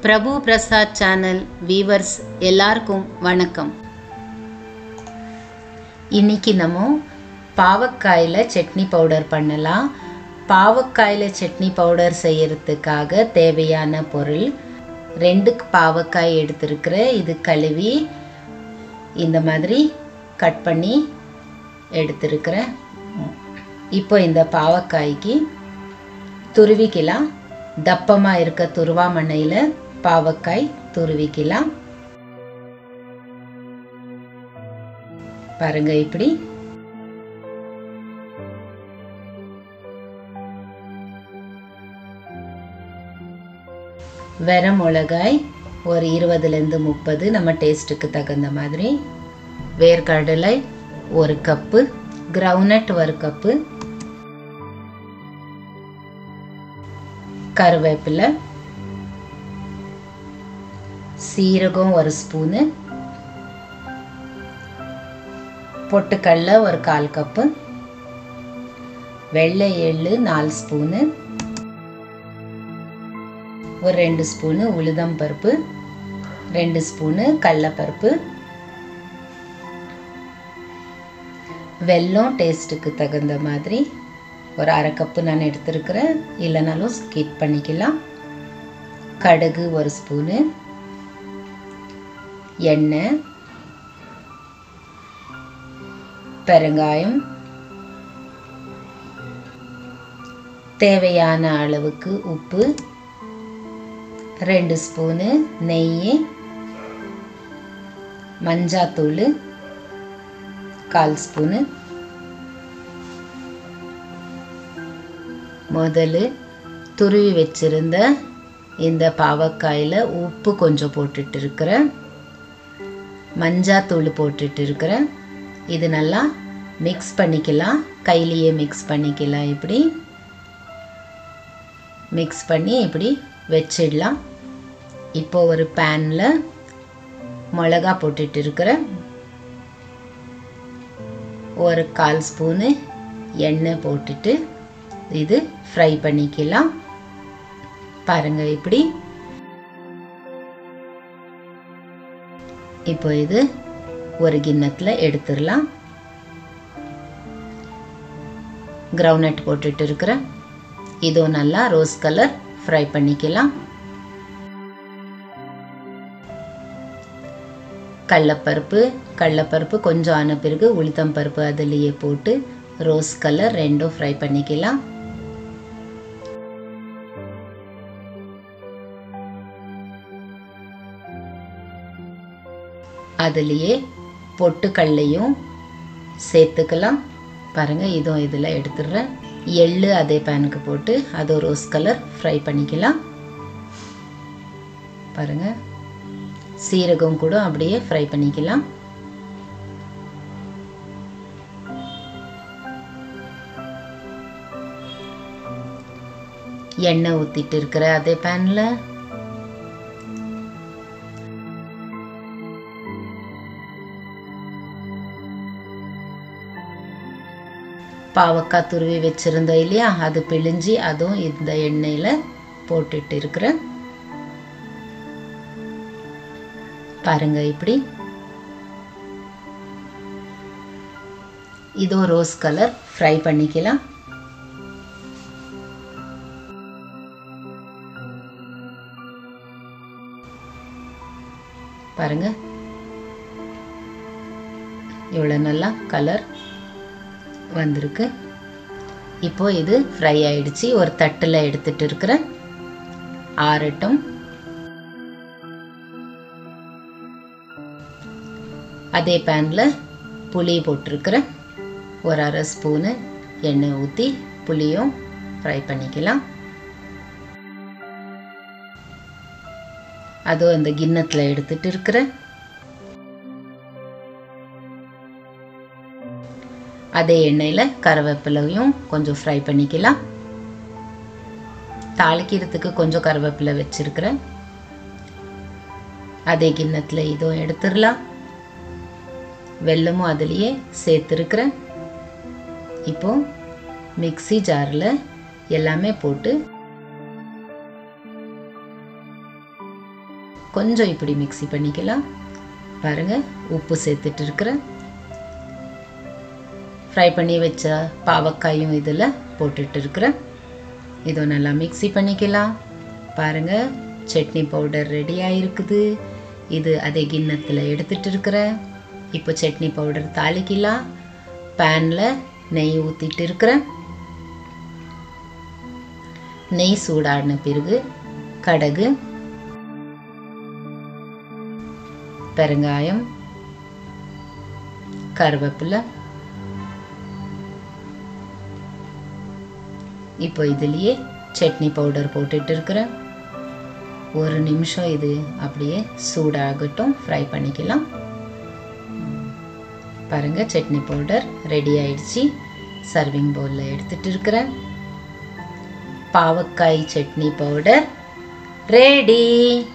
பிரபு Prasad channel viewers எல்லாருக்கும் வணக்கம் இன்னைக்கு நம்ம பாவக்காயில் சட்னி பவுடர் பண்ணலாம் பாவக்காயில் சட்னி பவுடர் செய்யறதுக்காக தேவையான பொருள் ரெண்டு பாவக்காய் எடுத்திருக்கிற இது கழுவி இந்த மாதிரி கட் பண்ணி எடுத்திருக்கிறேன் இப்போ இந்த பாவக்காய்க்கு துருவிக்கலாம் தப்பமாக இருக்க துருவாமண்ணையில் பாவக்காய் துருவிக்கலாம் பாருங்க இப்படி வெர மிளகாய் ஒரு இருபதுலேருந்து முப்பது நம்ம டேஸ்ட்டுக்கு தகுந்த மாதிரி வேர்க்கடலை ஒரு கப்பு கிரவுனட் ஒரு கப்பு கருவேப்பிலை சீரகம் ஒரு ஸ்பூனு பொட்டுக்கடல ஒரு கால் கப்பு வெள்ளை எள்ளு நாலு ஸ்பூனு ஒரு ரெண்டு ஸ்பூனு உளுதம் பருப்பு ரெண்டு ஸ்பூனு கடலப்பருப்பு வெல்லம் டேஸ்ட்டுக்கு தகுந்த மாதிரி ஒரு அரை கப்பு நான் எடுத்துருக்கிறேன் இல்லைனாலும் ஸ்கிப் பண்ணிக்கலாம் கடுகு ஒரு ஸ்பூனு எண்ணெய் பெருங்காயம் தேவையான அளவுக்கு உப்பு ரெண்டு ஸ்பூனு நெய் மஞ்சாத்தூள் கால் ஸ்பூனு முதல்ல துருவி வச்சிருந்த இந்த பாவக்காயில் உப்பு கொஞ்சம் போட்டுட்டு இருக்கிறேன் மஞ்சாத்தூள் போட்டுட்டு இருக்கிறேன் இது நல்லா மிக்ஸ் பண்ணிக்கலாம் கையிலேயே மிக்ஸ் பண்ணிக்கலாம் இப்படி மிக்ஸ் பண்ணி இப்படி வச்சிடலாம் இப்போ ஒரு பேனில் மிளகா போட்டுட்டு இருக்கிறேன் ஒரு கால் ஸ்பூனு எண்ணெய் போட்டுட்டு இது ஃப்ரை பண்ணிக்கலாம் பாருங்க இப்படி இப்போ இது ஒரு கிண்ணத்தில் எடுத்துடலாம் கிரவுனட் போட்டுட்டு இருக்கிறேன் இதுவும் நல்லா ரோஸ் கலர் ஃப்ரை பண்ணிக்கலாம் கடலப்பருப்பு கடலப்பருப்பு கொஞ்சம் ஆன பிறகு உளுத்தம் பருப்பு அதுலேயே போட்டு ரோஸ் கலர் ரெண்டும் ஃப்ரை பண்ணிக்கலாம் அதுலேயே பொட்டுக்கல்லையும் சேர்த்துக்கலாம் பாருங்கள் இதுவும் இதில் எடுத்துடுறேன் எள்ளு அதே பேனுக்கு போட்டு அது ரோஸ் கலர் ஃப்ரை பண்ணிக்கலாம் பாருங்கள் சீரகம் கூட அப்படியே ஃப்ரை பண்ணிக்கலாம் எண்ணெய் ஊற்றிட்டு இருக்கிற அதே பேனில் பாவக்காய் துருவி வச்சுருந்தோம் இல்லையா அது பிழிஞ்சி அதுவும் இந்த எண்ணெயில் போட்டுட்டு இருக்கிறேன் பாருங்க இப்படி இதோ ரோஸ் கலர் ஃப்ரை பண்ணிக்கலாம் பாருங்க இவ்வளோ நல்லா கலர் வந்திருக்கு இப்போ இது ஃப்ரை ஆயிடுச்சு ஒரு தட்டில் எடுத்துட்டு இருக்கிறேன் ஆறட்டும் அதே பேனில் புளி போட்டிருக்கிறேன் ஒரு அரை ஸ்பூனு எண்ணெய் ஊற்றி புளியும் ஃப்ரை பண்ணிக்கலாம் அதுவும் அந்த கிண்ணத்தில் எடுத்துட்டு இருக்கிறேன் அதே எண்ணெயில் கருவேப்பிலையும் கொஞ்சம் ஃப்ரை பண்ணிக்கலாம் தாளிக்கிறதுக்கு கொஞ்சம் கருவேப்பிலை வச்சுருக்கிறேன் அதே கிண்ணத்தில் இதுவும் எடுத்துடலாம் வெல்லமும் அதுலேயே சேர்த்துருக்குறேன் இப்போ மிக்ஸி ஜாரில் எல்லாமே போட்டு கொஞ்சம் இப்படி மிக்ஸி பண்ணிக்கலாம் பாருங்கள் உப்பு சேர்த்துட்டு இருக்கிறேன் ஃப்ரை பண்ணி வச்ச பாவக்காயும் இதில் போட்டுட்டு இருக்கிறேன் இதை நல்லா மிக்ஸி பண்ணிக்கலாம் பாருங்கள் சட்னி பவுடர் ரெடி ஆயிருக்குது இது அதே கிண்ணத்தில் எடுத்துட்டு இருக்கிறேன் இப்போ சட்னி பவுடர் தாளிக்கலாம் பேனில் நெய் ஊற்றிட்டு இருக்கிறேன் நெய் சூடாடின பிறகு கடுகு பெருங்காயம் கருவேப்பிலை இப்போ இதுலேயே சட்னி பவுடர் போட்டுட்டு இருக்கிறேன் ஒரு நிமிஷம் இது அப்படியே சூடாகட்டும் ஃப்ரை பண்ணிக்கலாம் பாருங்க சட்னி பவுடர் ரெடி ஆயிடுச்சு சர்விங் பவுலில் எடுத்துட்டு இருக்கிறேன் பாவக்காய் சட்னி பவுடர் ரெடி